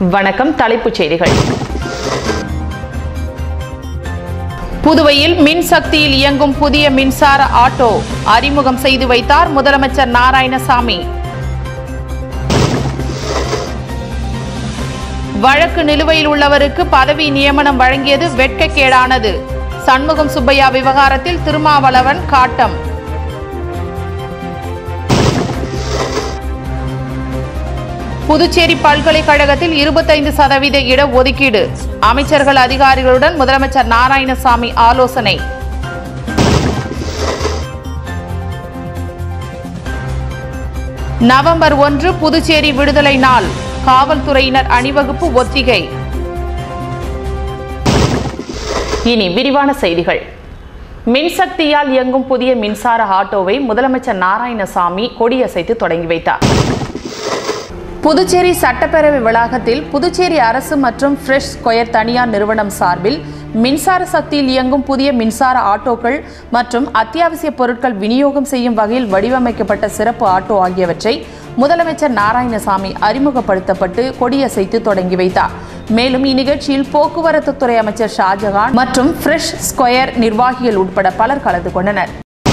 வணக்கம் தலைப்புச் செய்திகள் புதுவையில் மின் சக்தியில் இயங்கும் புதிய மின்சார ஆட்டோ அறிமுகம் செய்து வைத்தார் முதலமைச்சர் நாராயணசாமி வழக்கு நிலுவையில் உள்ளவருக்கு பதவி நியமனம் வழங்கியது வெட்கக்கேடானது சண்முகம் சுப்பையா விவகாரத்தில் திருமாவளவன் காட்டம் புதுச்சேரி பல்கலைக்கழகத்தில் இருபத்தைந்து சதவீத இடஒதுக்கீடு அமைச்சர்கள் அதிகாரிகளுடன் முதலமைச்சர் நாராயணசாமி ஆலோசனை நவம்பர் ஒன்று புதுச்சேரி விடுதலை நாள் காவல்துறையினர் அணிவகுப்பு ஒத்திகை இனி விரிவான செய்திகள் மின்சக்தியால் இயங்கும் புதிய மின்சார ஆட்டோவை முதலமைச்சர் நாராயணசாமி கொடியசைத்து தொடங்கி வைத்தார் புதுச்சேரி சட்டப்பேரவை வளாகத்தில் புதுச்சேரி அரசு மற்றும் ஃப்ரெஷ் ஸ்கொயர் தனியார் நிறுவனம் சார்பில் மின்சார சக்தியில் இயங்கும் புதிய மின்சார ஆட்டோக்கள் மற்றும் அத்தியாவசிய பொருட்கள் விநியோகம் செய்யும் வகையில் வடிவமைக்கப்பட்ட சிறப்பு ஆட்டோ ஆகியவற்றை முதலமைச்சர் நாராயணசாமி அறிமுகப்படுத்தப்பட்டு கொடியசைத்து தொடங்கி வைத்தார் மேலும் இந்நிகழ்ச்சியில் போக்குவரத்து துறை அமைச்சர் ஷாஜகான் மற்றும் ஃப்ரெஷ் ஸ்கொயர் நிர்வாகிகள் உட்பட பலர் கலந்து கொண்டனர்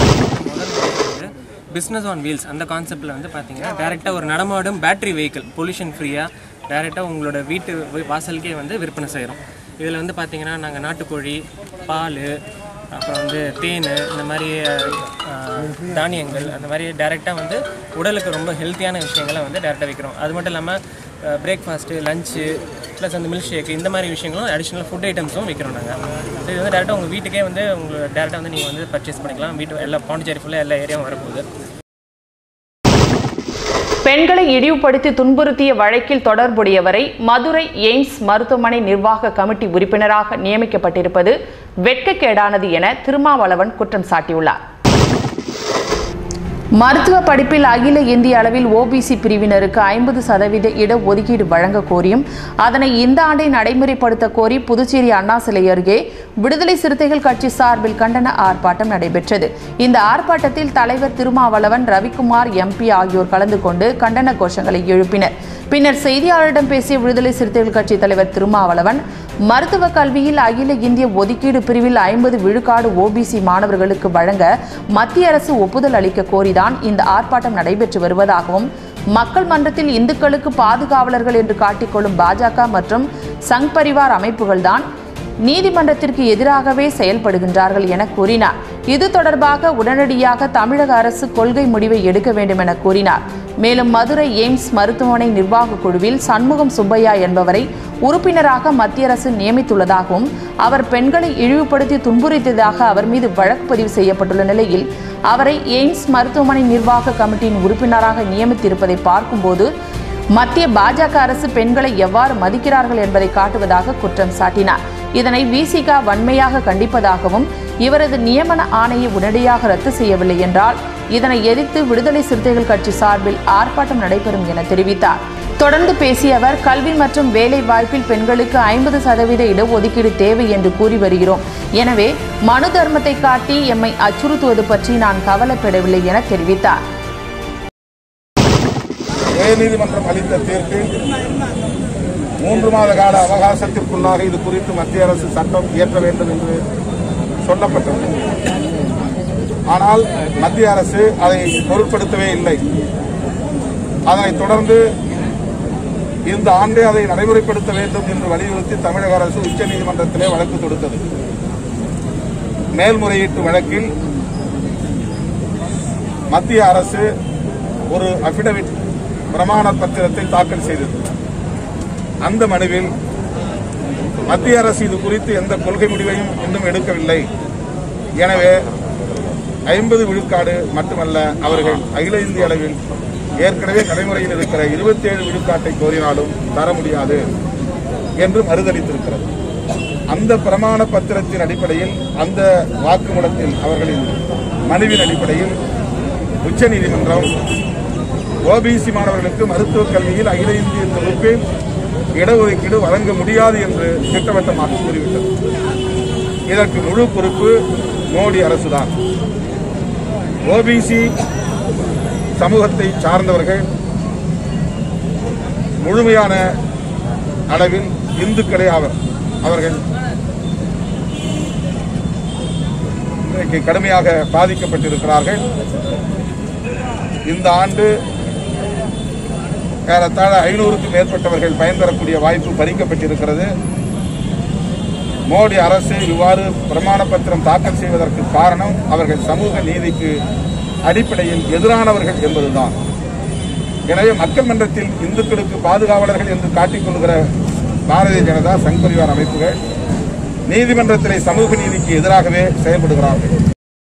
பிஸ்னஸ் ஆன் வீல்ஸ் அந்த கான்செப்டில் வந்து பார்த்தீங்கன்னா டேரெக்டாக ஒரு நடமாடும் பேட்டரி வெஹிக்கிள் பொல்யூஷன் ஃப்ரீயாக டேரெக்டாக உங்களோட வீட்டு வி- வாசலுக்கே வந்து விற்பனை செய்கிறோம் இதில் வந்து பார்த்தீங்கன்னா நாங்கள் நாட்டுக்கோழி பால் அப்புறம் வந்து தேன் இந்த மாதிரி அஹ், தானியங்கள் அந்த மாதிரி டேரெக்டாக வந்து உடலுக்கு ரொம்ப ஹெல்த்தியான விஷயங்களை வந்து டேரெக்டாக வைக்கிறோம் அது மட்டும் இல்லாமல் பிரேக்ஃபாஸ்ட்டு லஞ்சு ப்ளஸ் அந்த மில்க் ஷேக் இந்த மாதிரி விஷயங்களும் அடிஷ்னல் ஃபுட் ஐட்டம்ஸும் விற்கிறோம் நாங்கள் ஸோ இது வந்து டேரெக்டாக உங்கள் வீட்டுக்கே வந்து உங்கள் டேரெக்டாக வந்து நீங்கள் வந்து பர்ச்சேஸ் பண்ணிக்கலாம் வீட்டு எல்லா பாண்டிச்சேரி ஃபுல்லாக எல்லா ஏரியாவும் வரப்போகுது பெண்களை இழிவுபடுத்தி துன்புறுத்திய வழக்கில் தொடர்புடையவரை மதுரை எய்ம்ஸ் மருத்துவமனை நிர்வாக கமிட்டி உறுப்பினராக நியமிக்கப்பட்டிருப்பது வெட்கக்கேடானது என திருமாவளவன் குற்றம் சாட்டியுள்ளார் மருத்துவ படிப்பில் அகில இந்திய அளவில் ஓபிசி பிரிவினருக்கு ஐம்பது சதவீத இடஒதுக்கீடு வழங்க கோரியும் அதனை இந்த ஆண்டை நடைமுறைப்படுத்த கோரி புதுச்சேரி அண்ணா சிலை அருகே விடுதலை சிறுத்தைகள் கட்சி சார்பில் கண்டன ஆர்ப்பாட்டம் நடைபெற்றது இந்த ஆர்ப்பாட்டத்தில் தலைவர் திருமாவளவன் ரவிக்குமார் எம்பி ஆகியோர் கலந்து கொண்டு கண்டன கோஷங்களை எழுப்பினர் பின்னர் செய்தியாளரிடம் பேசிய விடுதலை சிறுத்தைகள் கட்சி தலைவர் திருமாவளவன் மருத்துவ கல்வியில் அகில இந்திய ஒதுக்கீடு பிரிவில் ஐம்பது விழுக்காடு ஓபிசி மாணவர்களுக்கு வழங்க மத்திய அரசு ஒப்புதல் அளிக்க கோரிதான் இந்த ஆர்ப்பாட்டம் நடைபெற்று வருவதாகவும் மக்கள் மன்றத்தில் இந்துக்களுக்கு பாதுகாவலர்கள் என்று காட்டிக்கொள்ளும் பாஜக மற்றும் சங் பரிவார் அமைப்புகள்தான் நீதிமன்றத்திற்கு எதிராகவே செயல்படுகின்றார்கள் என கூறினார் இது தொடர்பாக உடனடியாக தமிழக அரசு கொள்கை முடிவை எடுக்க வேண்டும் என கூறினார் மேலும் மதுரை எய்ம்ஸ் மருத்துவமனை நிர்வாக குழுவில் சண்முகம் சுப்பையா என்பவரை உறுப்பினராக மத்திய அரசு நியமித்துள்ளதாகவும் அவர் பெண்களை இழிவுபடுத்தி துன்புறுத்தியதாக அவர் மீது வழக்கு பதிவு செய்யப்பட்டுள்ள நிலையில் அவரை எய்ம்ஸ் மருத்துவமனை நிர்வாக கமிட்டியின் உறுப்பினராக நியமித்திருப்பதை பார்க்கும்போது மத்திய பாஜக அரசு பெண்களை எவ்வாறு மதிக்கிறார்கள் என்பதை காட்டுவதாக குற்றம் சாட்டினார் இதனை விசிகா வன்மையாக கண்டிப்பதாகவும் இவரது நியமன ஆணையை உடனடியாக ரத்து செய்யவில்லை என்றால் இதனை எதிர்த்து விடுதலை சிறுத்தைகள் கட்சி சார்பில் ஆர்ப்பாட்டம் நடைபெறும் என தெரிவித்தார் தொடர்ந்து பேசிய அவர் கல்வி மற்றும் வேலை வாய்ப்பில் பெண்களுக்கு ஐம்பது சதவீத இடஒதுக்கீடு தேவை என்று கூறி வருகிறோம் எனவே மனு தர்மத்தை காட்டி எம்மை அச்சுறுத்துவது பற்றி நான் கவலைப்படவில்லை என தெரிவித்தார் உயர்நீதிமன்றம் அளித்த தீர்ப்பில் மூன்று மாத கால அவகாசத்திற்குள்ளாக இது குறித்து மத்திய அரசு சட்டம் இயற்ற வேண்டும் என்று சொல்லப்பட்டது ஆனால் மத்திய அரசு அதை பொருட்படுத்தவே இல்லை அதனைத் தொடர்ந்து இந்த ஆண்டே அதை நடைமுறைப்படுத்த வேண்டும் என்று வலியுறுத்தி தமிழக அரசு உச்சநீதிமன்றத்திலே வழக்கு தொடுத்தது மேல்முறையீட்டு வழக்கில் மத்திய அரசு ஒரு அபிடவிட் பிரமாண பத்திரத்தை தாக்கல் செய்தது அந்த மனுவில் மத்திய அரசு இது குறித்து எந்த கொள்கை முடிவையும் இன்னும் எடுக்கவில்லை எனவே ஐம்பது விழுக்காடு மட்டுமல்ல அவர்கள் அகில இந்திய அளவில் ஏற்கனவே நடைமுறையில் இருக்கிற இருபத்தி ஏழு விழுக்காட்டை கோரினாலும் தர முடியாது என்று மறுதளித்திருக்கிறது அந்த பிரமாண பத்திரத்தின் அடிப்படையில் அந்த வாக்குமூலத்தில் அவர்களின் மனுவின் அடிப்படையில் உச்சநீதிமன்றம் ஓபிசி மாணவர்களுக்கு மருத்துவக் கல்வியில் அகில இந்திய தொகுப்பில் இடஒதுக்கீடு வழங்க முடியாது என்று திட்டவட்டமாக கூறிவிட்டது இதற்கு முழு பொறுப்பு மோடி அரசுதான் ஓபிசி சமூகத்தை சார்ந்தவர்கள் முழுமையான அளவில் இந்துக்களே அவர் அவர்கள் இன்றைக்கு கடுமையாக பாதிக்கப்பட்டிருக்கிறார்கள் இந்த ஆண்டு ஏறத்தாழ ஐநூறுக்கும் மேற்பட்டவர்கள் பயன்பெறக்கூடிய வாய்ப்பு பறிக்கப்பட்டிருக்கிறது மோடி அரசு இவ்வாறு பிரமாண பத்திரம் தாக்கல் செய்வதற்கு காரணம் அவர்கள் சமூக நீதிக்கு அடிப்படையில் எதிரானவர்கள் என்பதுதான் எனவே மக்கள் மன்றத்தில் இந்துக்களுக்கு பாதுகாவலர்கள் என்று காட்டிக்கொள்கிற பாரதிய ஜனதா சங் பரிவார் அமைப்புகள் நீதிமன்றத்திலே சமூக நீதிக்கு எதிராகவே செயல்படுகிறார்கள்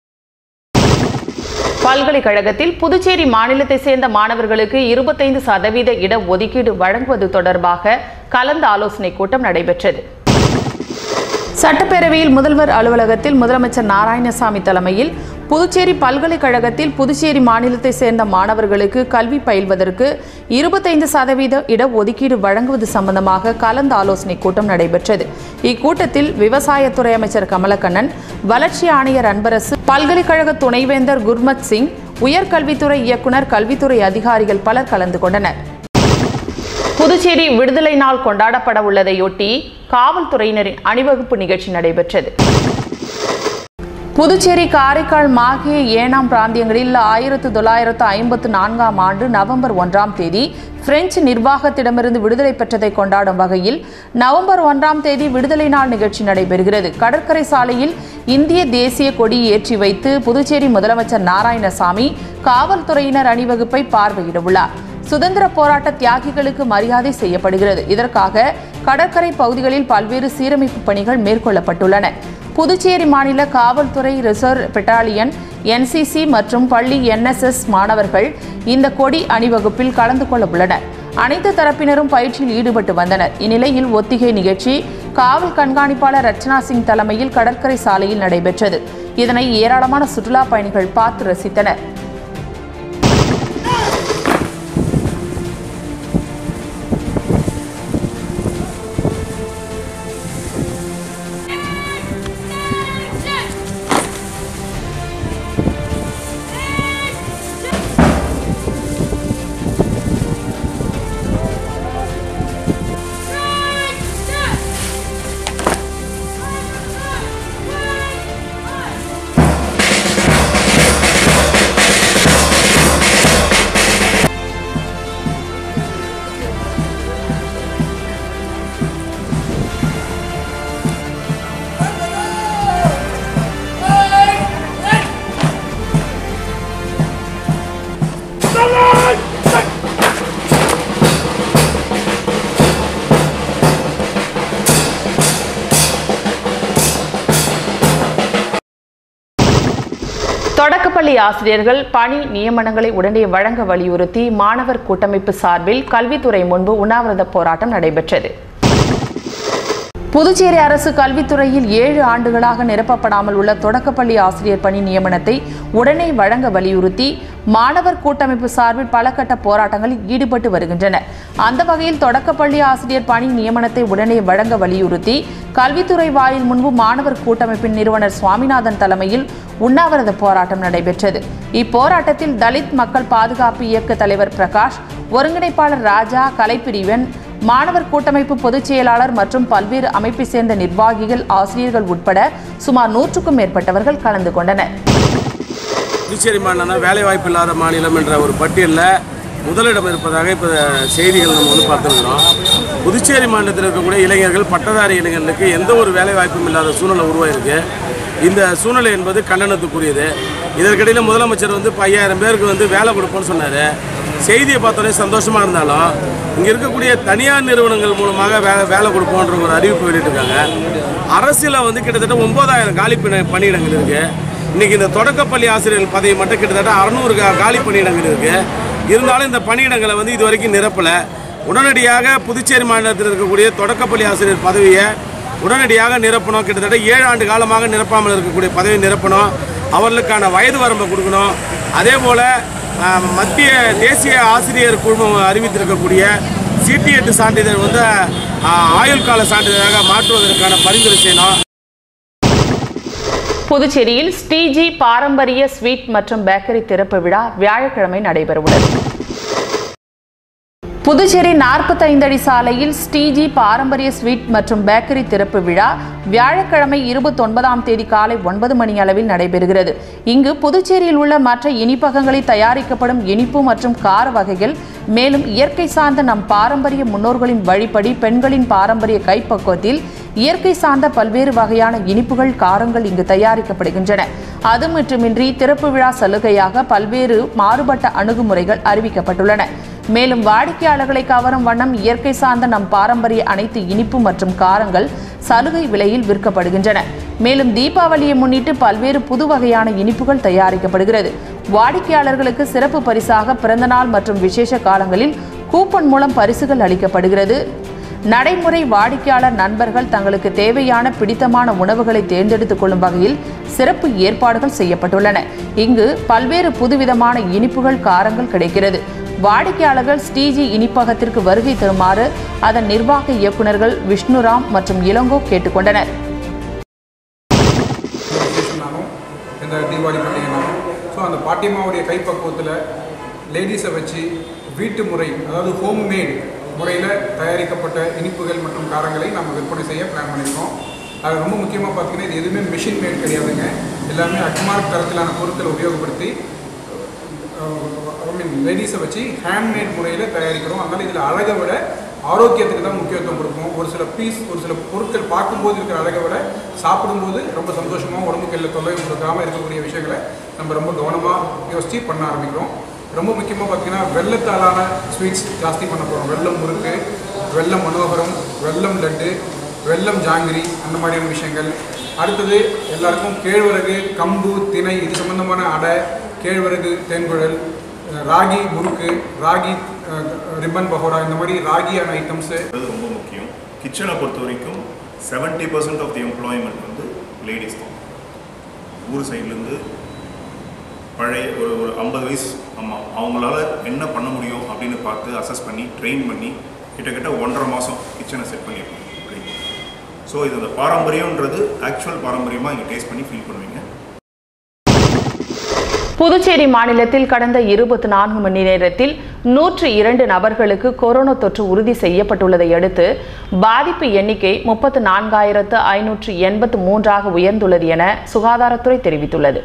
பல்கலைக்கழகத்தில் புதுச்சேரி மாநிலத்தை சேர்ந்த மாணவர்களுக்கு இருபத்தைந்து சதவீத இட ஒதுக்கீடு வழங்குவது தொடர்பாக கலந்து ஆலோசனை கூட்டம் நடைபெற்றது சட்டப்பேரவையில் முதல்வர் அலுவலகத்தில் முதலமைச்சர் நாராயணசாமி தலைமையில் புதுச்சேரி பல்கலைக்கழகத்தில் புதுச்சேரி மாநிலத்தை சேர்ந்த மாணவர்களுக்கு கல்வி பயில்வதற்கு இருபத்தைந்து சதவீத இட ஒதுக்கீடு வழங்குவது சம்பந்தமாக கலந்து ஆலோசனை கூட்டம் நடைபெற்றது இக்கூட்டத்தில் விவசாயத்துறை அமைச்சர் கமலக்கண்ணன் வளர்ச்சி ஆணையர் அன்பரசு பல்கலைக்கழக துணைவேந்தர் குர்மத் சிங் உயர்கல்வித்துறை இயக்குனர் கல்வித்துறை அதிகாரிகள் பலர் கலந்து கொண்டனர் புதுச்சேரி விடுதலை நாள் கொண்டாடப்பட உள்ளதையொட்டி காவல்துறையினரின் அணிவகுப்பு நிகழ்ச்சி நடைபெற்றது புதுச்சேரி காரைக்கால் மாஹே ஏனாம் பிராந்தியங்களில் ஆயிரத்து தொள்ளாயிரத்து ஐம்பத்து நான்காம் ஆண்டு நவம்பர் ஒன்றாம் தேதி பிரெஞ்சு நிர்வாகத்திடமிருந்து விடுதலை பெற்றதை கொண்டாடும் வகையில் நவம்பர் ஒன்றாம் தேதி விடுதலை நாள் நிகழ்ச்சி நடைபெறுகிறது கடற்கரை சாலையில் இந்திய தேசிய கொடி ஏற்றி வைத்து புதுச்சேரி முதலமைச்சர் நாராயணசாமி காவல்துறையினர் அணிவகுப்பை பார்வையிட உள்ளார் சுதந்திர போராட்ட தியாகிகளுக்கு மரியாதை செய்யப்படுகிறது இதற்காக கடற்கரை பகுதிகளில் பல்வேறு சீரமைப்பு பணிகள் மேற்கொள்ளப்பட்டுள்ளன புதுச்சேரி மாநில காவல்துறை ரிசர்வ் பெட்டாலியன் என்சிசி மற்றும் பள்ளி என்எஸ்எஸ் மாணவர்கள் இந்த கொடி அணிவகுப்பில் கலந்து கொள்ள உள்ளனர் அனைத்து தரப்பினரும் பயிற்சியில் ஈடுபட்டு வந்தனர் இந்நிலையில் ஒத்திகை நிகழ்ச்சி காவல் கண்காணிப்பாளர் ரச்சனா சிங் தலைமையில் கடற்கரை சாலையில் நடைபெற்றது இதனை ஏராளமான சுற்றுலா பயணிகள் பார்த்து ரசித்தனர் தொடக்கப்பள்ளி ஆசிரியர்கள் பணி நியமனங்களை உடனே வழங்க வலியுறுத்தி மாணவர் கூட்டமைப்பு சார்பில் கல்வித்துறை முன்பு உண்ணாவிரத போராட்டம் நடைபெற்றது புதுச்சேரி அரசு கல்வித்துறையில் ஏழு ஆண்டுகளாக நிரப்பப்படாமல் உள்ள தொடக்கப்பள்ளி ஆசிரியர் பணி நியமனத்தை உடனே வழங்க வலியுறுத்தி மாணவர் கூட்டமைப்பு சார்பில் பல கட்ட போராட்டங்களில் ஈடுபட்டு வருகின்றனர் அந்த வகையில் தொடக்கப்பள்ளி ஆசிரியர் பணி நியமனத்தை உடனே வழங்க வலியுறுத்தி கல்வித்துறை வாயில் முன்பு மாணவர் கூட்டமைப்பின் நிறுவனர் சுவாமிநாதன் தலைமையில் உண்ணாவிரத போராட்டம் நடைபெற்றது இப்போராட்டத்தில் தலித் மக்கள் பாதுகாப்பு இயக்க தலைவர் பிரகாஷ் ஒருங்கிணைப்பாளர் ராஜா கலைப்பிரிவன் மாணவர் கூட்டமைப்பு பொதுச் செயலாளர் மற்றும் பல்வேறு அமைப்பை சேர்ந்த நிர்வாகிகள் ஆசிரியர்கள் உட்பட சுமார் நூற்றுக்கும் மேற்பட்டவர்கள் கலந்து கொண்டனர் புதுச்சேரி மாநிலம் வேலை வாய்ப்பு இல்லாத மாநிலம் என்ற ஒரு பட்டியலில் முதலிடம் இருப்பதாக இப்போ செய்திகள் நம்ம வந்து பார்த்துருக்கிறோம் புதுச்சேரி மாநிலத்தில் இருக்கக்கூடிய இளைஞர்கள் பட்டதாரி இளைஞர்களுக்கு எந்த ஒரு வேலை வாய்ப்பும் இல்லாத சூழ்நிலை உருவாயிருக்கு இந்த சூழ்நிலை என்பது கண்டனத்துக்குரியது இதற்கிடையில் முதலமைச்சர் வந்து இப்போ ஐயாயிரம் பேருக்கு வந்து வேலை கொடுப்போம்னு சொன்னார் செய்தியை பார்த்தோன்னே சந்தோஷமாக இருந்தாலும் இங்கே இருக்கக்கூடிய தனியார் நிறுவனங்கள் மூலமாக வேலை வேலை கொடுப்போன்ற ஒரு அறிவிப்பு வெளியிட்டிருக்காங்க அரசில் வந்து கிட்டத்தட்ட ஒன்பதாயிரம் காலி பணி பணியிடங்கள் இருக்குது இன்னைக்கு இந்த தொடக்கப்பள்ளி ஆசிரியர்கள் பதவி மட்டும் கிட்டத்தட்ட அறநூறு காலி பணியிடங்கள் இருக்கு இருந்தாலும் இந்த பணியிடங்களை வந்து இது வரைக்கும் நிரப்பல உடனடியாக புதுச்சேரி மாநிலத்தில் இருக்கக்கூடிய தொடக்கப்பள்ளி ஆசிரியர் பதவியை உடனடியாக நிரப்பணும் கிட்டத்தட்ட ஏழு ஆண்டு காலமாக நிரப்பாமல் இருக்கக்கூடிய பதவியை நிரப்பணும் அவர்களுக்கான வயது வரம்பை கொடுக்கணும் அதே போல் ஆஹ், மத்திய தேசிய ஆசிரியர் குழுமம் அறிவித்திருக்கக்கூடிய சிடிஎட்டு சான்றிதழ் வந்து ஆஹ், ஆயுள் கால சான்றிதழாக மாற்றுவதற்கான பரிந்துரை செய்யணும் புதுச்சேரியில் ஸ்ரீஜி பாரம்பரிய ஸ்வீட் மற்றும் பேக்கரி திறப்பு விழா வியாழக்கிழமை நடைபெறவுள்ளது புதுச்சேரி 45 அடி சாலையில் ஸ்ரீஜி பாரம்பரிய ஸ்வீட் மற்றும் பேக்கரி திறப்பு விழா வியாழக்கிழமை இருபத்தொன்பதாம் தேதி காலை ஒன்பது மணி அளவில் நடைபெறுகிறது இங்கு புதுச்சேரியில் உள்ள மற்ற இனிப்பகங்களில் தயாரிக்கப்படும் இனிப்பு மற்றும் கார வகைகள் மேலும் இயற்கை சார்ந்த நம் பாரம்பரிய முன்னோர்களின் வழிப்படி பெண்களின் பாரம்பரிய கைப்பக்குவத்தில் இயற்கை சார்ந்த பல்வேறு வகையான இனிப்புகள் காரங்கள் இங்கு தயாரிக்கப்படுகின்றன அது மட்டுமின்றி திறப்பு விழா சலுகையாக பல்வேறு மாறுபட்ட அணுகுமுறைகள் அறிவிக்கப்பட்டுள்ளன மேலும் வாடிக்கையாளர்களை கவரும் வண்ணம் இயற்கை சார்ந்த நம் பாரம்பரிய அனைத்து இனிப்பு மற்றும் காரங்கள் சலுகை விலையில் விற்கப்படுகின்றன மேலும் தீபாவளியை முன்னிட்டு பல்வேறு புது வகையான இனிப்புகள் தயாரிக்கப்படுகிறது வாடிக்கையாளர்களுக்கு சிறப்பு பரிசாக பிறந்தநாள் மற்றும் விசேஷ காலங்களில் கூப்பன் மூலம் பரிசுகள் அளிக்கப்படுகிறது நடைமுறை வாடிக்கையாளர் நண்பர்கள் தங்களுக்கு தேவையான பிடித்தமான உணவுகளை தேர்ந்தெடுத்துக் கொள்ளும் வகையில் சிறப்பு ஏற்பாடுகள் செய்யப்பட்டுள்ளன இங்கு பல்வேறு புதுவிதமான இனிப்புகள் காரங்கள் கிடைக்கிறது வாடிக்கையாளர்கள் ஸ்ரீஜி இனிப்பகத்திற்கு வருகை தருமாறு அதன் நிர்வாக இயக்குநர்கள் விஷ்ணுராம் மற்றும் இளங்கோ கேட்டுக்கொண்டனர் விசேஷம்னாலும் இந்த தீபாவளி பண்டிகைனாலும் ஸோ அந்த பாட்டியம்மாவுடைய கைப்பக்குவத்தில் லேடிஸை வச்சு வீட்டு முறை அதாவது ஹோம் மேட் முறையில் தயாரிக்கப்பட்ட இனிப்புகள் மற்றும் காரங்களை நம்ம விற்பனை செய்ய பிளான் பண்ணியிருக்கோம் அது ரொம்ப முக்கியமாக பார்த்தீங்கன்னா இது எதுவுமே மிஷின் மேட் கிடையாதுங்க எல்லாமே அக்மார்க் தரத்திலான பொருட்களை உபயோகப்படுத்தி ஐ மீன் லேடிஸை வச்சு ஹேண்ட்மேட் முறையில் தயாரிக்கிறோம் அதனால் இதில் அழகை விட ஆரோக்கியத்துக்கு தான் முக்கியத்துவம் கொடுப்போம் ஒரு சில பீஸ் ஒரு சில பொருட்கள் பார்க்கும்போது இருக்கிற அழகை விட சாப்பிடும்போது ரொம்ப சந்தோஷமாக உடம்புக்கு எல்லாம் தொல்லையும் கொடுக்காம இருக்கக்கூடிய விஷயங்களை நம்ம ரொம்ப கவனமாக யோசித்து பண்ண ஆரம்பிக்கிறோம் ரொம்ப முக்கியமாக பார்த்தீங்கன்னா வெள்ளத்தாலான ஸ்வீட்ஸ் ஜாஸ்தி பண்ண போகிறோம் வெள்ளம் முறுக்கு வெள்ளம் மனோகரம் வெள்ளம் லட்டு வெள்ளம் ஜாங்கிரி அந்த மாதிரியான விஷயங்கள் அடுத்தது எல்லாருக்கும் கேழ்வரகு கம்பு திணை இது சம்பந்தமான அடை கேழ்வரகு தேன்குழல் அஹ் ராகி முறுக்கு ராகி அஹ், ரிப்பன் பகோடா இந்த மாதிரி ராகியான ஐட்டம்ஸு அது ரொம்ப முக்கியம் கிச்சனை பொறுத்த வரைக்கும் seventy percent of the employment வந்து லேடிஸ் தான் ஊர் சைட்லேருந்து பழைய ஒரு ஒரு ஐம்பது வயசு ஆமாம் அவங்களால என்ன பண்ண முடியும் அப்படின்னு பார்த்து அசஸ் பண்ணி ட்ரெயின் பண்ணி கிட்டத்தட்ட ஒன்றரை மாதம் கிச்சனை செட் பண்ணியிருக்கோம் ஸோ இது அந்த பாரம்பரியன்றது ஆக்சுவல் பாரம்பரியமாக இங்கே டேஸ்ட் பண்ணி ஃபீல் பண்ணுவீங்க புதுச்சேரி மாநிலத்தில் கடந்த இருபத்தி நான்கு மணி நேரத்தில் நூற்று இரண்டு நபர்களுக்கு கொரோனா தொற்று உறுதி செய்யப்பட்டுள்ளதை அடுத்து பாதிப்பு எண்ணிக்கை முப்பத்து நான்காயிரத்து ஐநூற்று எண்பத்து மூன்றாக உயர்ந்துள்ளது என சுகாதாரத்துறை தெரிவித்துள்ளது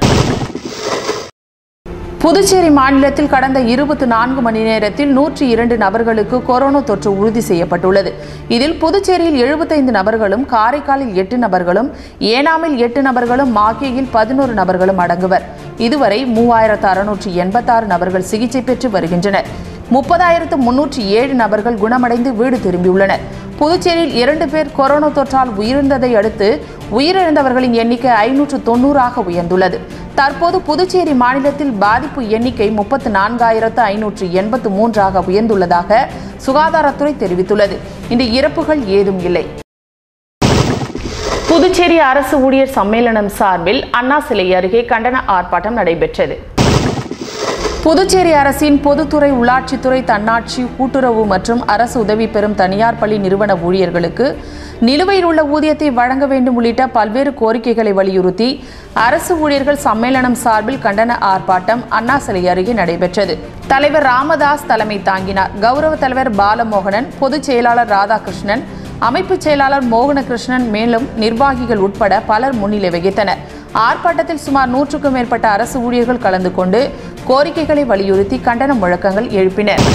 புதுச்சேரி மாநிலத்தில் கடந்த இருபத்தி நான்கு மணி நேரத்தில் நூற்றி இரண்டு நபர்களுக்கு கொரோனா தொற்று உறுதி செய்யப்பட்டுள்ளது இதில் புதுச்சேரியில் எழுபத்தைந்து நபர்களும் காரைக்காலில் எட்டு நபர்களும் ஏனாமில் எட்டு நபர்களும் மாகேயில் பதினோரு நபர்களும் அடங்குவர் இதுவரை மூவாயிரத்து அறுநூற்று எண்பத்தாறு நபர்கள் சிகிச்சை பெற்று வருகின்றனர் முப்பதாயிரத்து முன்னூற்றி ஏழு நபர்கள் குணமடைந்து வீடு திரும்பியுள்ளனர் புதுச்சேரியில் இரண்டு பேர் கொரோனா தொற்றால் உயிரிழந்ததை அடுத்து உயிரிழந்தவர்களின் எண்ணிக்கை ஐநூற்று தொண்ணூறாக உயர்ந்துள்ளது தற்போது புதுச்சேரி மாநிலத்தில் பாதிப்பு எண்ணிக்கை முப்பத்து நான்காயிரத்து ஐநூற்று எண்பத்து மூன்றாக உயர்ந்துள்ளதாக சுகாதாரத்துறை தெரிவித்துள்ளது இந்த இறப்புகள் ஏதும் இல்லை புதுச்சேரி அரசு ஊழியர் சம்மேளனம் சார்பில் அண்ணா சிலை அருகே கண்டன ஆர்ப்பாட்டம் நடைபெற்றது புதுச்சேரி அரசின் பொதுத்துறை உள்ளாட்சித்துறை தன்னாட்சி கூட்டுறவு மற்றும் அரசு உதவி பெறும் தனியார் பள்ளி நிறுவன ஊழியர்களுக்கு நிலுவையில் உள்ள ஊதியத்தை வழங்க வேண்டும் உள்ளிட்ட பல்வேறு கோரிக்கைகளை வலியுறுத்தி அரசு ஊழியர்கள் சம்மேளனம் சார்பில் கண்டன ஆர்ப்பாட்டம் அண்ணா சிலை அருகே நடைபெற்றது தலைவர் ராமதாஸ் தலைமை தாங்கினார் கௌரவ தலைவர் பாலமோகனன் பொதுச் செயலாளர் ராதாகிருஷ்ணன் அமைப்பு செயலாளர் மோகனகிருஷ்ணன் மேலும் நிர்வாகிகள் உட்பட பலர் முன்னிலை வகித்தனர் ஆர்ப்பாட்டத்தில் சுமார் நூற்றுக்கும் மேற்பட்ட அரசு ஊழியர்கள் கலந்து கொண்டு கோரிக்கைகளை வலியுறுத்தி கண்டன முழக்கங்கள் எழுப்பினர்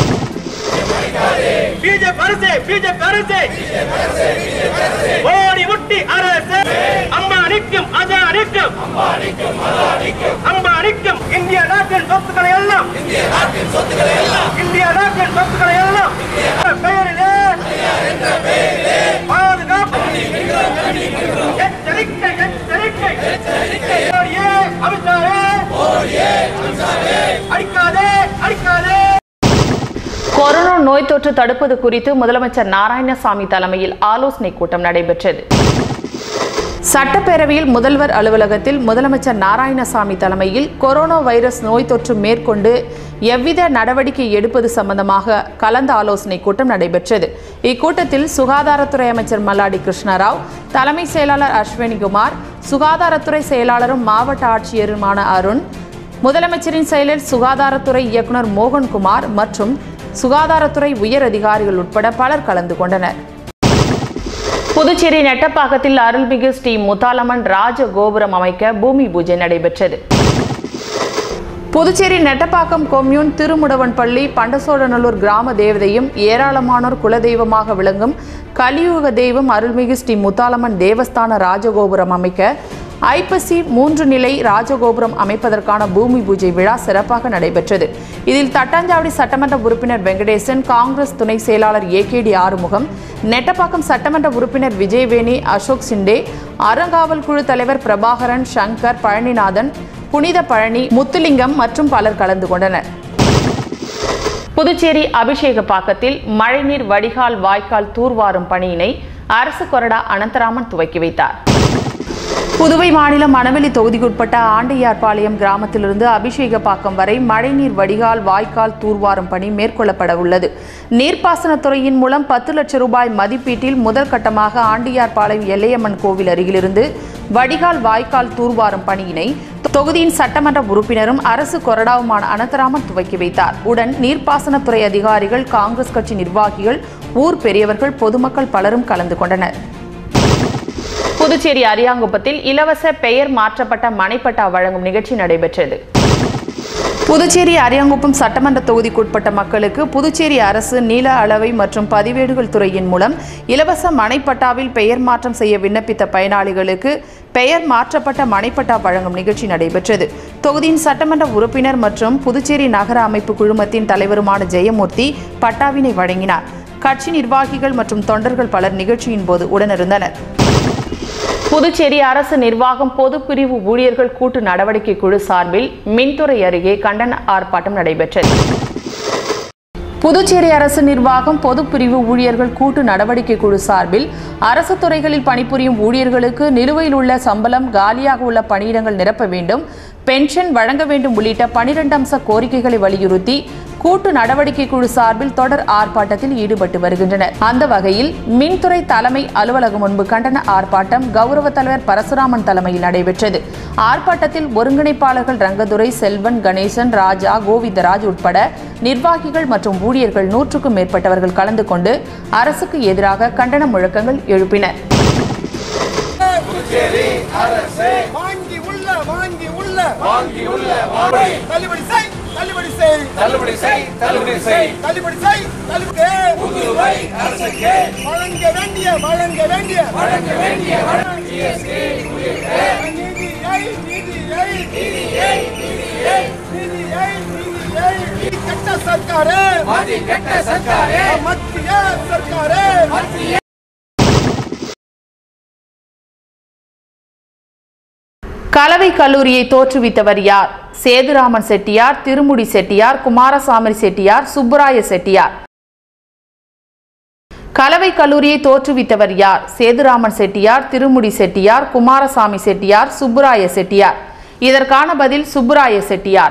பிஜேபி அரசு பிஜேபி அரசு ஓடி முட்டி அரசு அம்மா நிற்கும் அதா நிற்கும் அம்மா நிற்கும் இந்திய நாட்டின் சொத்துக்களை எல்லாம் இந்திய நாட்டின் சொத்துக்களை எல்லாம் பெயரிலே பாதுகாப்பு எச்சரிக்கை எச்சரிக்கை மோடியே, அமித்ஷாவே அடிக்காதே அடிக்காதே கொரோனா நோய் தொற்று தடுப்பது குறித்து முதலமைச்சர் நாராயணசாமி தலைமையில் ஆலோசனை கூட்டம் நடைபெற்றது சட்டப்பேரவையில் முதல்வர் அலுவலகத்தில் முதலமைச்சர் நாராயணசாமி தலைமையில் கொரோனா வைரஸ் நோய் தொற்று மேற்கொண்டு எவ்வித நடவடிக்கை எடுப்பது சம்பந்தமாக கலந்த ஆலோசனை கூட்டம் நடைபெற்றது இக்கூட்டத்தில் சுகாதாரத்துறை அமைச்சர் மல்லாடி கிருஷ்ணராவ் தலைமை செயலாளர் அஸ்வினிகுமார் சுகாதாரத்துறை செயலாளரும் மாவட்ட ஆட்சியருமான அருண் முதலமைச்சரின் செயலர் சுகாதாரத்துறை இயக்குனர் மோகன்குமார் மற்றும் சுகாதாரத்துறை உயர் அதிகாரிகள் உட்பட பலர் கலந்து கொண்டனர் புதுச்சேரி நெட்டப்பாக்கத்தில் அருள்மிகு ஸ்ரீ முத்தாலம்மன் ராஜ கோபுரம் அமைக்க பூமி பூஜை நடைபெற்றது புதுச்சேரி நெட்டப்பாக்கம் கொம்யூன் திருமுடவன்பள்ளி பண்டசோழநல்லூர் கிராம தேவதையும் ஏராளமானோர் குலதெய்வமாக விளங்கும் கலியுக தெய்வம் அருள்மிகு ஸ்ரீ முத்தாலம்மன் தேவஸ்தான ராஜகோபுரம் அமைக்க ஐப்பசி மூன்று நிலை ராஜகோபுரம் அமைப்பதற்கான பூமி பூஜை விழா சிறப்பாக நடைபெற்றது இதில் தட்டாஞ்சாவடி சட்டமன்ற உறுப்பினர் வெங்கடேசன் காங்கிரஸ் துணை செயலாளர் ஏகேடி ஆறுமுகம் நெட்டப்பாக்கம் சட்டமன்ற உறுப்பினர் விஜயவேணி அசோக் சிண்டே அறங்காவல் குழு தலைவர் பிரபாகரன் சங்கர் பழனிநாதன் புனித பழனி முத்துலிங்கம் மற்றும் பலர் கலந்து கொண்டனர் புதுச்சேரி அபிஷேகப்பாக்கத்தில் மழைநீர் வடிகால் வாய்க்கால் தூர்வாரும் பணியினை அரசு கொறடா அனந்தராமன் துவக்கி வைத்தார் புதுவை மாநிலம் மணவெளி தொகுதிக்குட்பட்ட ஆண்டையார்பாளையம் கிராமத்திலிருந்து அபிஷேகப்பாக்கம் வரை மழைநீர் வடிகால் வாய்க்கால் தூர்வாரும் பணி மேற்கொள்ளப்பட உள்ளது நீர்ப்பாசனத்துறையின் மூலம் பத்து லட்சம் ரூபாய் மதிப்பீட்டில் முதல் கட்டமாக ஆண்டியார்பாளையம் எல்லையம்மன் கோவில் அருகிலிருந்து வடிகால் வாய்க்கால் தூர்வாரும் பணியினை தொகுதியின் சட்டமன்ற உறுப்பினரும் அரசு கொறடாவுமான அனந்தராமன் துவக்கி வைத்தார் உடன் நீர்ப்பாசனத்துறை அதிகாரிகள் காங்கிரஸ் கட்சி நிர்வாகிகள் ஊர் பெரியவர்கள் பொதுமக்கள் பலரும் கலந்து கொண்டனர் புதுச்சேரி அரியாங்குப்பத்தில் இலவச பெயர் மாற்றப்பட்ட மனைப்பட்டா வழங்கும் நிகழ்ச்சி நடைபெற்றது புதுச்சேரி அரியாங்குப்பம் சட்டமன்ற தொகுதிக்குட்பட்ட மக்களுக்கு புதுச்சேரி அரசு நில அளவை மற்றும் பதிவேடுகள் துறையின் மூலம் இலவச மனைப்பட்டாவில் பெயர் மாற்றம் செய்ய விண்ணப்பித்த பயனாளிகளுக்கு பெயர் மாற்றப்பட்ட மனைப்பட்டா வழங்கும் நிகழ்ச்சி நடைபெற்றது தொகுதியின் சட்டமன்ற உறுப்பினர் மற்றும் புதுச்சேரி நகர அமைப்பு குழுமத்தின் தலைவருமான ஜெயமூர்த்தி பட்டாவினை வழங்கினார் கட்சி நிர்வாகிகள் மற்றும் தொண்டர்கள் பலர் நிகழ்ச்சியின் போது உடனிருந்தனர் புதுச்சேரி அரசு நிர்வாகம் பொதுப்பிரிவு ஊழியர்கள் கூட்டு நடவடிக்கை குழு சார்பில் மின்துறை அருகே கண்டன ஆர்ப்பாட்டம் நடைபெற்றது புதுச்சேரி அரசு நிர்வாகம் பொதுப்பிரிவு ஊழியர்கள் கூட்டு நடவடிக்கை குழு சார்பில் அரசு துறைகளில் பணிபுரியும் ஊழியர்களுக்கு நிலுவையில் உள்ள சம்பளம் காலியாக உள்ள பணியிடங்கள் நிரப்ப வேண்டும் பென்ஷன் வழங்க வேண்டும் உள்ளிட்ட பனிரெண்டு அம்ச கோரிக்கைகளை வலியுறுத்தி கூட்டு நடவடிக்கை குழு சார்பில் தொடர் ஆர்ப்பாட்டத்தில் ஈடுபட்டு வருகின்றனர் அந்த வகையில் மின்துறை தலைமை அலுவலகம் முன்பு கண்டன ஆர்ப்பாட்டம் கௌரவ தலைவர் பரசுராமன் தலைமையில் நடைபெற்றது ஆர்ப்பாட்டத்தில் ஒருங்கிணைப்பாளர்கள் ரங்கதுரை செல்வன் கணேசன் ராஜா கோவிந்தராஜ் உட்பட நிர்வாகிகள் மற்றும் ஊழியர்கள் நூற்றுக்கும் மேற்பட்டவர்கள் கலந்து கொண்டு அரசுக்கு எதிராக கண்டன முழக்கங்கள் எழுப்பினர் வாங்கி உள்ள வாங்கி உள்ள வாங்கி உள்ள தள்ளுபடி செய் தள்ளுபடி செய் தள்ளுபடி செய் தள்ளுபடி செய் தள்ளுபடி செய் தள்ளுபடி புதுவை அரசுக்கு வழங்க வேண்டிய வழங்க வேண்டிய வழங்க வேண்டிய நீதியை நீதியை நீதியை நீதியை நீதியை நீதியை கெட்ட சர்க்காரு கெட்ட சர்க்காரு மத்திய சர்க்காரு மத்திய கலவை கல்லூரியை தோற்றுவித்தவர் யார் சேதுராமன் செட்டியார் திருமுடி செட்டியார் குமாரசாமி செட்டியார் சுப்புராய செட்டியார் கலவை கல்லூரியை தோற்றுவித்தவர் யார் சேதுராமன் செட்டியார் திருமுடி செட்டியார் குமாரசாமி செட்டியார் சுப்புராய செட்டியார் இதற்கான பதில் சுப்புராய செட்டியார்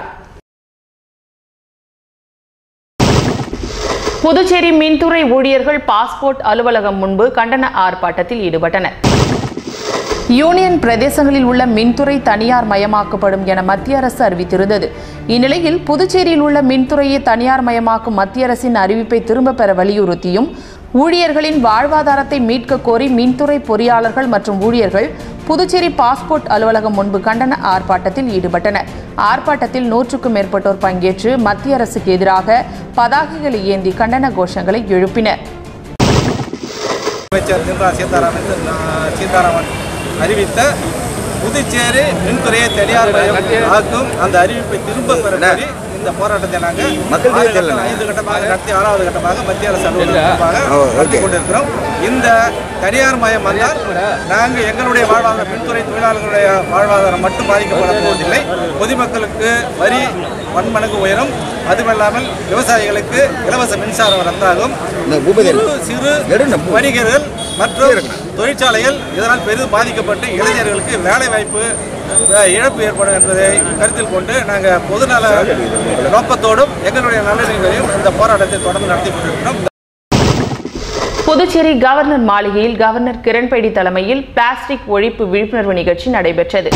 புதுச்சேரி மின்துறை ஊழியர்கள் பாஸ்போர்ட் அலுவலகம் முன்பு கண்டன ஆர்ப்பாட்டத்தில் ஈடுபட்டனர் யூனியன் பிரதேசங்களில் உள்ள மின்துறை தனியார் மயமாக்கப்படும் என மத்திய அரசு அறிவித்திருந்தது இந்நிலையில் புதுச்சேரியில் உள்ள மின்துறையை தனியார் மயமாக்கும் மத்திய அரசின் அறிவிப்பை திரும்பப் பெற வலியுறுத்தியும் ஊழியர்களின் வாழ்வாதாரத்தை மீட்க கோரி மின்துறை பொறியாளர்கள் மற்றும் ஊழியர்கள் புதுச்சேரி பாஸ்போர்ட் அலுவலகம் முன்பு கண்டன ஆர்ப்பாட்டத்தில் ஈடுபட்டனர் ஆர்ப்பாட்டத்தில் நூற்றுக்கும் மேற்பட்டோர் பங்கேற்று மத்திய அரசுக்கு எதிராக பதாகைகளை ஏந்தி கண்டன கோஷங்களை எழுப்பினர் அமைச்சர் நிர்மலா சீதாராமன் அஹ், சீதாராமன் அறிவித்த புதுச்சேரி மின்துறையை தனியார் மயம் ஆக்கும் அந்த அறிவிப்பை திரும்ப பெற கோரி இந்த போராட்டத்தை நாங்கள் ஆறு கட்டம், ஐந்து கட்டமாக நடத்தி ஆறாவது கட்டமாக மத்திய அரசு அலுவலகமாக நடத்தி கொண்டிருக்கிறோம் இந்த தனியார் மயம் வந்தால் நாங்கள் எங்களுடைய வாழ்வாதாரம் மின்துறை தொழிலாளர்களுடைய வாழ்வாதாரம் மட்டும் பாதிக்கப்பட போவதில்லை பொதுமக்களுக்கு வரி பன்மடங்கு உயரும் அதுமல்லாமல் விவசாயிகளுக்கு இலவச மின்சாரம் ரத்தாகும் சிறு சிறு வணிகர்கள் மற்றும் தொழிற்சாலைகள் இதனால் பெரிதும் பாதிக்கப்பட்டு இளைஞர்களுக்கு வேலை வாய்ப்பு அஹ், இழப்பு ஏற்படும் என்பதை கருத்தில் கொண்டு நாங்கள் பொதுநல நோக்கத்தோடும் எங்களுடைய நலன்களையும் இந்த போராட்டத்தை தொடர்ந்து நடத்தி கொண்டிருக்கிறோம் புதுச்சேரி கவர்னர் மாளிகையில் கவர்னர் கிரண்பேடி தலைமையில் பிளாஸ்டிக் ஒழிப்பு விழிப்புணர்வு நிகழ்ச்சி நடைபெற்றது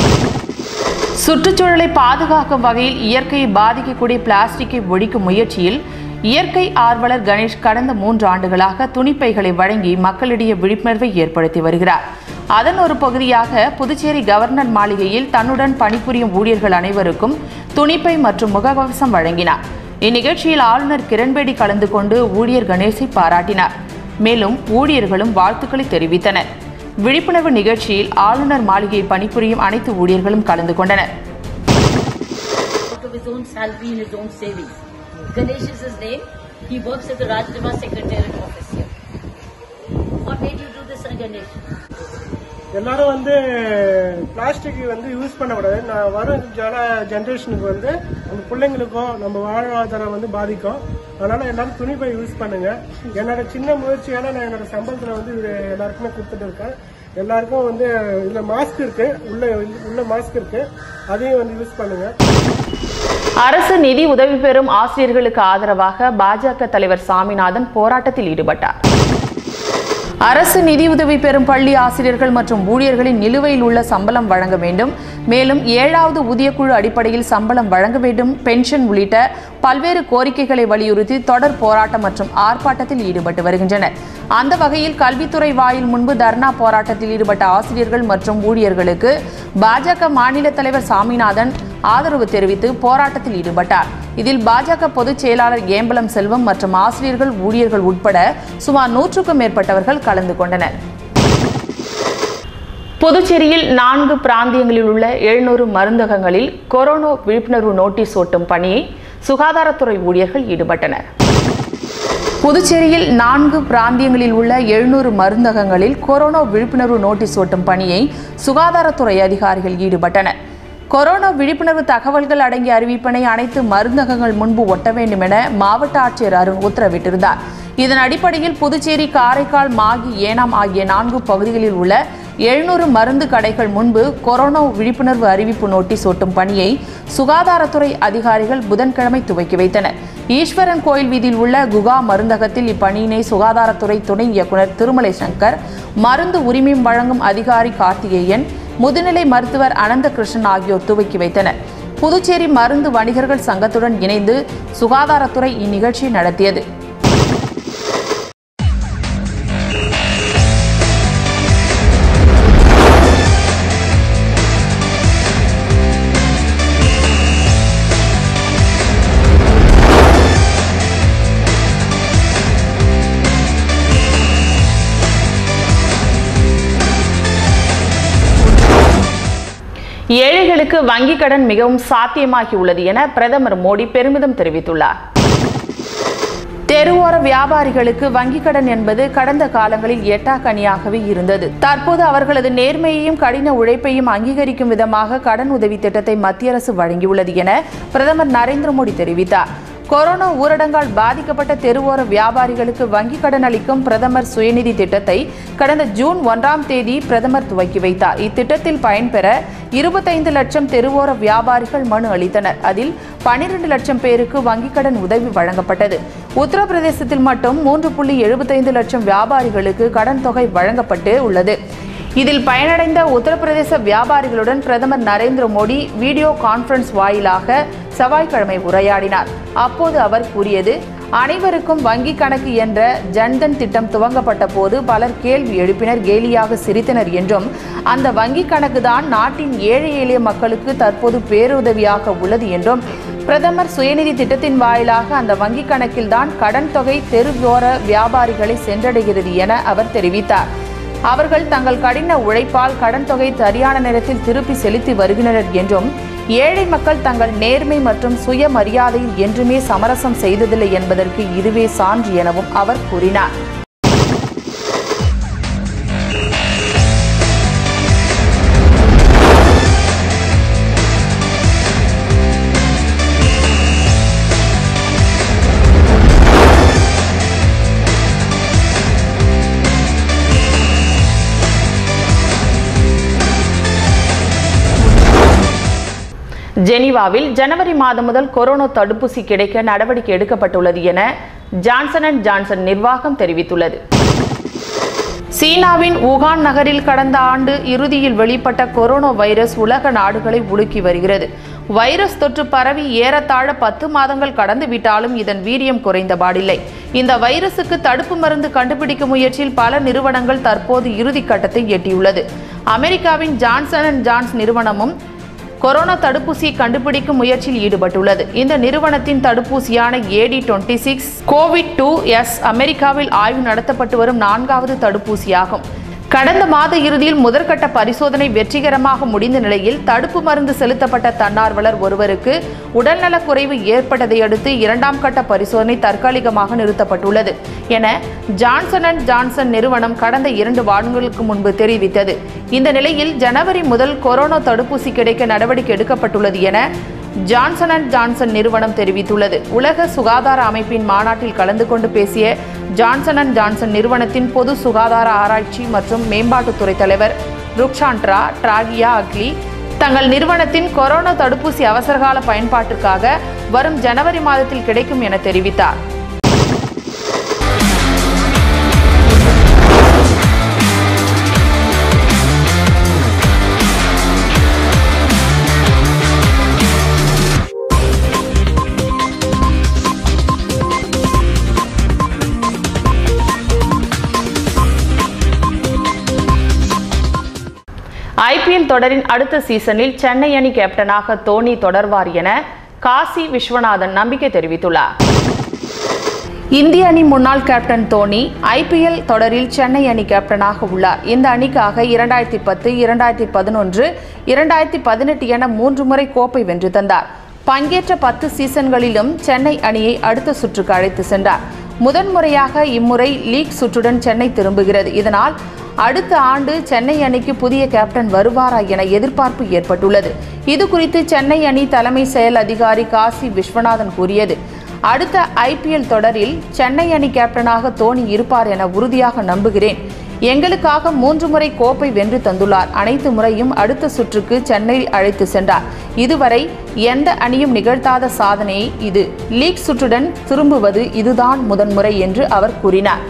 சுற்றுச்சூழலை பாதுகாக்கும் வகையில் இயற்கையை பாதிக்கக்கூடிய பிளாஸ்டிக்கை ஒழிக்கும் முயற்சியில் இயற்கை ஆர்வலர் கணேஷ் கடந்த மூன்று ஆண்டுகளாக துணிப்பைகளை வழங்கி மக்களிடையே விழிப்புணர்வை ஏற்படுத்தி வருகிறார் அதன் ஒரு பகுதியாக புதுச்சேரி கவர்னர் மாளிகையில் தன்னுடன் பணிபுரியும் ஊழியர்கள் அனைவருக்கும் துணிப்பை மற்றும் முகக்கவசம் வழங்கினார் இந்நிகழ்ச்சியில் ஆளுநர் கிரண்பேடி கலந்து கொண்டு ஊழியர் கணேஷை பாராட்டினார் மேலும் ஊழியர்களும் வாழ்த்துக்களை தெரிவித்தனர் விழிப்புணர்வு நிகழ்ச்சியில் ஆளுநர் மாளிகையை பணிபுரியும் அனைத்து ஊழியர்களும் கலந்து கொண்டனர் out of his own salary in his own savings. Ganesh is his name. He works at the Rajnima Secretariat office here. What made you do this, uh, Ganesh? எல்லாரும் வந்து பிளாஸ்டிக் வந்து யூஸ் பண்ணக்கூடாது நான் வரும் ஜன ஜென்ரேஷனுக்கு வந்து நம்ம பிள்ளைங்களுக்கும் நம்ம வாழ்வாதாரம் வந்து பாதிக்கும் அதனால எல்லாரும் துணிப்பை யூஸ் பண்ணுங்க என்னோட சின்ன முயற்சியால நான் என்னோட சம்பளத்துல வந்து இது எல்லாருக்குமே கொடுத்துட்டு இருக்கேன் எல்லாருக்கும் வந்து இதுல மாஸ்க் இருக்கு உள்ள உள்ள மாஸ்க் இருக்கு அதையும் வந்து யூஸ் பண்ணுங்க அரசு நிதி உதவி பெறும் ஆசிரியர்களுக்கு ஆதரவாக பாஜக தலைவர் சாமிநாதன் போராட்டத்தில் ஈடுபட்டார் அரசு நிதியுதவி பெறும் பள்ளி ஆசிரியர்கள் மற்றும் ஊழியர்களின் நிலுவையில் உள்ள சம்பளம் வழங்க வேண்டும் மேலும் ஏழாவது ஊதியக்குழு அடிப்படையில் சம்பளம் வழங்க வேண்டும் பென்ஷன் உள்ளிட்ட பல்வேறு கோரிக்கைகளை வலியுறுத்தி தொடர் போராட்டம் மற்றும் ஆர்ப்பாட்டத்தில் ஈடுபட்டு வருகின்றனர் அந்த வகையில் கல்வித்துறை வாயில் முன்பு தர்ணா போராட்டத்தில் ஈடுபட்ட ஆசிரியர்கள் மற்றும் ஊழியர்களுக்கு பாஜக மாநில தலைவர் சாமிநாதன் ஆதரவு தெரிவித்து போராட்டத்தில் ஈடுபட்டார் இதில் பாஜக பொதுச் செயலாளர் ஏம்பலம் செல்வம் மற்றும் ஆசிரியர்கள் ஊழியர்கள் உட்பட சுமார் நூற்றுக்கும் மேற்பட்டவர்கள் கலந்து கொண்டனர் புதுச்சேரியில் நான்கு பிராந்தியங்களில் உள்ள எழுநூறு மருந்தகங்களில் கொரோனா விழிப்புணர்வு நோட்டீஸ் ஒட்டும் பணியை சுகாதாரத்துறை ஊழியர்கள் ஈடுபட்டனர் புதுச்சேரியில் நான்கு பிராந்தியங்களில் உள்ள எழுநூறு மருந்தகங்களில் கொரோனா விழிப்புணர்வு நோட்டீஸ் ஒட்டும் பணியை சுகாதாரத்துறை அதிகாரிகள் ஈடுபட்டனர் கொரோனா விழிப்புணர்வு தகவல்கள் அடங்கிய அறிவிப்பினை அனைத்து மருந்தகங்கள் முன்பு ஒட்ட வேண்டும் என மாவட்ட ஆட்சியர் அருண் உத்தரவிட்டிருந்தார் இதன் அடிப்படையில் புதுச்சேரி காரைக்கால் மாகி ஏனாம் ஆகிய நான்கு பகுதிகளில் உள்ள எழுநூறு மருந்து கடைகள் முன்பு கொரோனா விழிப்புணர்வு அறிவிப்பு நோட்டீஸ் ஒட்டும் பணியை சுகாதாரத்துறை அதிகாரிகள் புதன்கிழமை துவக்கி வைத்தனர் ஈஸ்வரன் கோயில் வீதியில் உள்ள குகா மருந்தகத்தில் இப்பணியினை சுகாதாரத்துறை துணை இயக்குநர் திருமலை சங்கர் மருந்து உரிமம் வழங்கும் அதிகாரி கார்த்திகேயன் முதுநிலை மருத்துவர் அனந்தகிருஷ்ணன் ஆகியோர் துவக்கி வைத்தனர் புதுச்சேரி மருந்து வணிகர்கள் சங்கத்துடன் இணைந்து சுகாதாரத்துறை இந்நிகழ்ச்சியை நடத்தியது ஏழைகளுக்கு வங்கிக் கடன் மிகவும் சாத்தியமாகி உள்ளது என பிரதமர் மோடி பெருமிதம் தெரிவித்துள்ளார் தெருவோர வியாபாரிகளுக்கு வங்கிக் கடன் என்பது கடந்த காலங்களில் எட்டாக்கனியாகவே இருந்தது தற்போது அவர்களது நேர்மையையும் கடின உழைப்பையும் அங்கீகரிக்கும் விதமாக கடன் உதவி திட்டத்தை மத்திய அரசு வழங்கியுள்ளது என பிரதமர் நரேந்திர மோடி தெரிவித்தார் கொரோனா ஊரடங்கால் பாதிக்கப்பட்ட தெருவோர வியாபாரிகளுக்கு வங்கிக் கடன் அளிக்கும் பிரதமர் சுயநிதி திட்டத்தை கடந்த ஜூன் ஒன்றாம் தேதி பிரதமர் துவக்கி வைத்தார் இத்திட்டத்தில் பயன்பெற இருபத்தைந்து லட்சம் தெருவோர வியாபாரிகள் மனு அளித்தனர் அதில் பனிரெண்டு லட்சம் பேருக்கு வங்கிக் கடன் உதவி வழங்கப்பட்டது உத்தரப்பிரதேசத்தில் மட்டும் மூன்று புள்ளி எழுபத்தைந்து லட்சம் வியாபாரிகளுக்கு கடன் தொகை வழங்கப்பட்டு உள்ளது இதில் பயனடைந்த உத்தரப்பிரதேச வியாபாரிகளுடன் பிரதமர் நரேந்திர மோடி வீடியோ கான்பரன்ஸ் வாயிலாக செவ்வாய்க்கிழமை உரையாடினார் அப்போது அவர் கூறியது அனைவருக்கும் வங்கி கணக்கு என்ற ஜன்தன் திட்டம் துவங்கப்பட்ட போது பலர் கேள்வி எழுப்பினர் கேலியாக சிரித்தனர் என்றும் அந்த வங்கி கணக்கு தான் நாட்டின் ஏழை எளிய மக்களுக்கு தற்போது பேருதவியாக உள்ளது என்றும் பிரதமர் சுயநிதி திட்டத்தின் வாயிலாக அந்த வங்கி கணக்கில் தான் கடன் தொகை தெருவோர வியாபாரிகளை சென்றடைகிறது என அவர் தெரிவித்தார் அவர்கள் தங்கள் கடின உழைப்பால் கடன் தொகை சரியான நேரத்தில் திருப்பி செலுத்தி வருகின்றனர் என்றும் ஏழை மக்கள் தங்கள் நேர்மை மற்றும் சுயமரியாதையில் என்றுமே சமரசம் செய்ததில்லை என்பதற்கு இதுவே சான்று எனவும் அவர் கூறினார் ஜெனீவாவில் ஜனவரி மாதம் முதல் கொரோனா தடுப்பூசி கிடைக்க நடவடிக்கை எடுக்கப்பட்டுள்ளது என ஜான்சன் அண்ட் ஜான்சன் நிர்வாகம் தெரிவித்துள்ளது சீனாவின் ஊகான் நகரில் கடந்த ஆண்டு இறுதியில் வெளிப்பட்ட கொரோனா வைரஸ் உலக நாடுகளை உலுக்கி வருகிறது வைரஸ் தொற்று பரவி ஏறத்தாழ பத்து மாதங்கள் கடந்து விட்டாலும் இதன் வீரியம் குறைந்தபாடில்லை இந்த வைரசுக்கு தடுப்பு மருந்து கண்டுபிடிக்கும் முயற்சியில் பல நிறுவனங்கள் தற்போது இறுதி கட்டத்தை எட்டியுள்ளது அமெரிக்காவின் ஜான்சன் அண்ட் ஜான்ஸ் நிறுவனமும் கொரோனா தடுப்பூசியை கண்டுபிடிக்கும் முயற்சியில் ஈடுபட்டுள்ளது இந்த நிறுவனத்தின் தடுப்பூசியான AD twenty six COVID two S அமெரிக்காவில் ஆய்வு நடத்தப்பட்டு வரும் நான்காவது தடுப்பூசியாகும் கடந்த மாத இறுதியில் முதற்கட்ட பரிசோதனை வெற்றிகரமாக முடிந்த நிலையில் தடுப்பு மருந்து செலுத்தப்பட்ட தன்னார்வலர் ஒருவருக்கு உடல்நலக் குறைவு ஏற்பட்டதை அடுத்து இரண்டாம் கட்ட பரிசோதனை தற்காலிகமாக நிறுத்தப்பட்டுள்ளது என ஜான்சன் அண்ட் ஜான்சன் நிறுவனம் கடந்த இரண்டு வாரங்களுக்கு முன்பு தெரிவித்தது இந்த நிலையில் ஜனவரி முதல் கொரோனா தடுப்பூசி கிடைக்க நடவடிக்கை எடுக்கப்பட்டுள்ளது என ஜான்சன் அண்ட் ஜான்சன் நிறுவனம் தெரிவித்துள்ளது உலக சுகாதார அமைப்பின் மாநாட்டில் கலந்து கொண்டு பேசிய ஜான்சன் அண்ட் ஜான்சன் நிறுவனத்தின் பொது சுகாதார ஆராய்ச்சி மற்றும் மேம்பாட்டுத்துறை தலைவர் ருக்ஷான்ட்ரா டிராகியா அக்லி தங்கள் நிறுவனத்தின் கொரோனா தடுப்பூசி அவசரகால பயன்பாட்டிற்காக வரும் ஜனவரி மாதத்தில் கிடைக்கும் என தெரிவித்தார் ஐபிஎல் தொடரின் அடுத்த சீசனில் சென்னை அணி கேப்டனாக தோனி தொடர்வார் என காசி விஸ்வநாதன் நம்பிக்கை தெரிவித்துள்ளார் இந்திய அணி முன்னாள் கேப்டன் தோனி ஐபிஎல் தொடரில் சென்னை அணி கேப்டனாக உள்ளார் இந்த அணிக்காக இரண்டாயிரத்தி பத்து இரண்டாயிரத்தி பதினொன்று இரண்டாயிரத்தி பதினெட்டு என மூன்று முறை கோப்பை வென்று தந்தார் பங்கேற்ற பத்து சீசன்களிலும் சென்னை அணியை அடுத்த சுற்றுக்கு அழைத்து சென்றார் முதன்முறையாக இம்முறை லீக் சுற்றுடன் சென்னை திரும்புகிறது இதனால் அடுத்த ஆண்டு சென்னை அணிக்கு புதிய கேப்டன் வருவாரா என எதிர்பார்ப்பு ஏற்பட்டுள்ளது இது குறித்து சென்னை அணி தலைமை செயல் அதிகாரி காசி விஸ்வநாதன் கூறியது அடுத்த ஐபிஎல் தொடரில் சென்னை அணி கேப்டனாக தோனி இருப்பார் என உறுதியாக நம்புகிறேன் எங்களுக்காக மூன்று முறை கோப்பை வென்று தந்துள்ளார் அனைத்து முறையும் அடுத்த சுற்றுக்கு சென்னையில் அழைத்து சென்றார் இதுவரை எந்த அணியும் நிகழ்த்தாத சாதனையை இது லீக் சுற்றுடன் திரும்புவது இதுதான் முதன்முறை என்று அவர் கூறினார்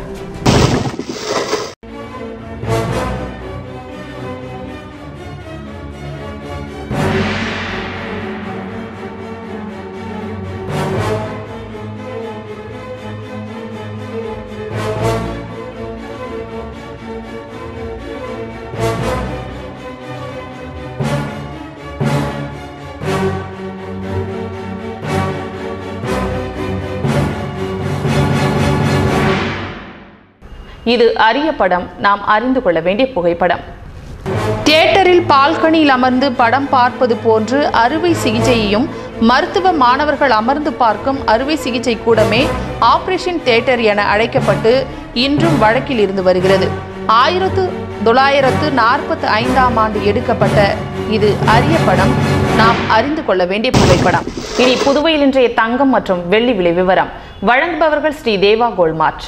இது அரிய படம் நாம் அறிந்து கொள்ள வேண்டிய புகைப்படம் தியேட்டரில் பால்கனியில் அமர்ந்து படம் பார்ப்பது போன்று அறுவை சிகிச்சையையும் மருத்துவ மாணவர்கள் அமர்ந்து பார்க்கும் அறுவை சிகிச்சை கூடமே ஆபரேஷன் தியேட்டர் என அழைக்கப்பட்டு இன்றும் வழக்கில் இருந்து வருகிறது ஆயிரத்து தொள்ளாயிரத்து நாற்பத்தி ஐந்தாம் ஆண்டு எடுக்கப்பட்ட இது அரிய படம் நாம் அறிந்து கொள்ள வேண்டிய புகைப்படம் இனி புதுவையில் இன்றைய தங்கம் மற்றும் வெள்ளி விலை விவரம் வழங்குபவர்கள் ஸ்ரீ தேவா கோல்மார்ட்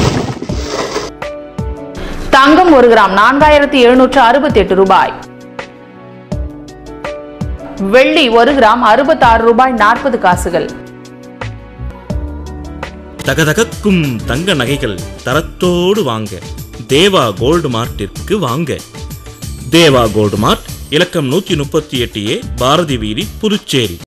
தங்கம் ஒரு கிராம் நான்காயிரத்தி எழுநூற்று அறுபத்தி எட்டு ரூபாய் வெள்ளி ஒரு கிராம் அறுபத்தாறு ரூபாய் நாற்பது காசுகள் தகதகக்கும் தங்க நகைகள் தரத்தோடு வாங்க தேவா கோல்டு மார்ட்டிற்கு வாங்க தேவா கோல்டு மார்ட் இலக்கம் நூற்றி முப்பத்தி எட்டு ஏ பாரதி வீதி புதுச்சேரி